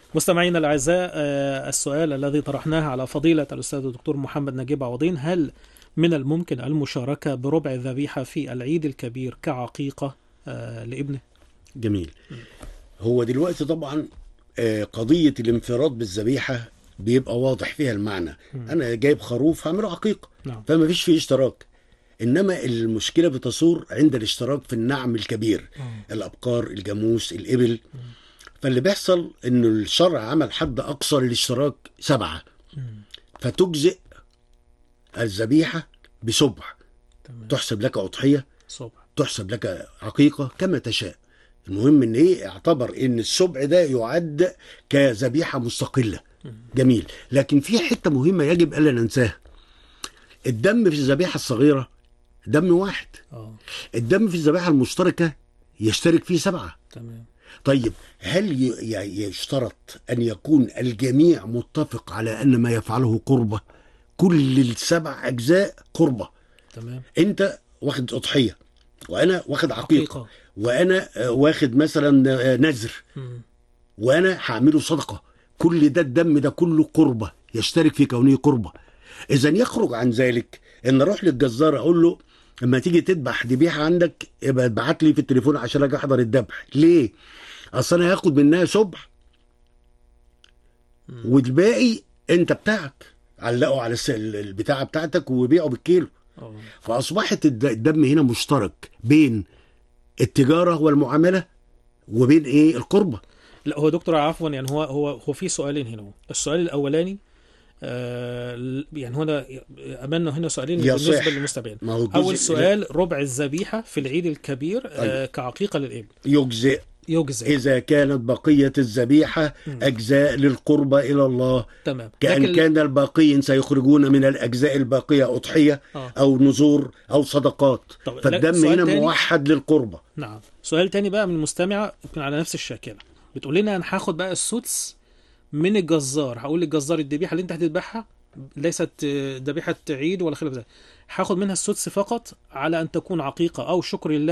مستمعينا الاعزاء آه، السؤال الذي طرحناه على فضيله الاستاذ الدكتور محمد نجيب عوضين هل من الممكن المشاركه بربع الذبيحه في العيد الكبير كعقيقه آه، لابنه؟ جميل هو دلوقتي طبعا آه، قضية الانفراد بالذبيحة بيبقى واضح فيها المعنى أنا جايب خروف هعمله عقيقة نعم فما فيش فيه اشتراك إنما المشكلة بتصور عند الاشتراك في النعم الكبير الأبقار الجاموس الإبل فاللي بيحصل إنه الشرع عمل حد أقصى للاشتراك سبعة فتجزئ الذبيحة بسبع تمام تحسب لك أضحية صبح تحسب لك عقيقة كما تشاء المهم ان ايه اعتبر ان السبع ده يعد كذبيحة مستقلة جميل لكن في حتة مهمة يجب ألا ننساها الدم في الذبيحة الصغيرة دم واحد اه الدم في الذبيحة المشتركة يشترك فيه سبعة تمام طيب هل ي- ي- يشترط أن يكون الجميع متفق على أن ما يفعله قربة كل السبع أجزاء قربة تمام أنت واخد أضحية وأنا واخد عقيقة حقيقه وانا آه، واخد مثلا آه، نذر مم. وانا هعمله صدقه كل ده الدم ده كله قربه يشترك في كونه قربه اذا يخرج عن ذلك ان اروح للجزار اقول له لما تيجي تذبح ذبيحه عندك يبقى ابعت لي في التليفون عشان اجي احضر الذبح ليه اصل انا هاخد منها سبع والباقي انت بتاعك علقه على الس- البتاعه بتاعتك وبيعه بالكيلو اه فاصبحت الد- الدم هنا مشترك بين التجاره والمعامله وبين ايه القربه لا هو دكتور عفوا يعني هو هو هو في سؤالين هنا السؤال الاولاني آه يعني هنا املنا هنا سؤالين يصح. بالنسبه للمستمعين ما هو الجزء اول سؤال ربع الذبيحه في العيد الكبير آه أيوة. كعقيقه للابن يجزئ يجزئ اذا كانت بقيه الذبيحه مم. اجزاء للقربه الى الله تمام كان لكن- كان الباقين سيخرجون من الاجزاء الباقيه اضحيه آه. او نذور او صدقات طب لا، فالدم سؤال هنا تاني. موحد للقربه نعم سؤال تاني بقى من المستمعة يمكن على نفس الشاكلة بتقول لنا انا هاخد بقى السدس من الجزار هقول للجزار الذبيحة اللي انت هتذبحها ليست آه، ذبيحة عيد ولا خلاف ذلك هاخد منها السدس فقط على ان تكون عقيقة او شكر لله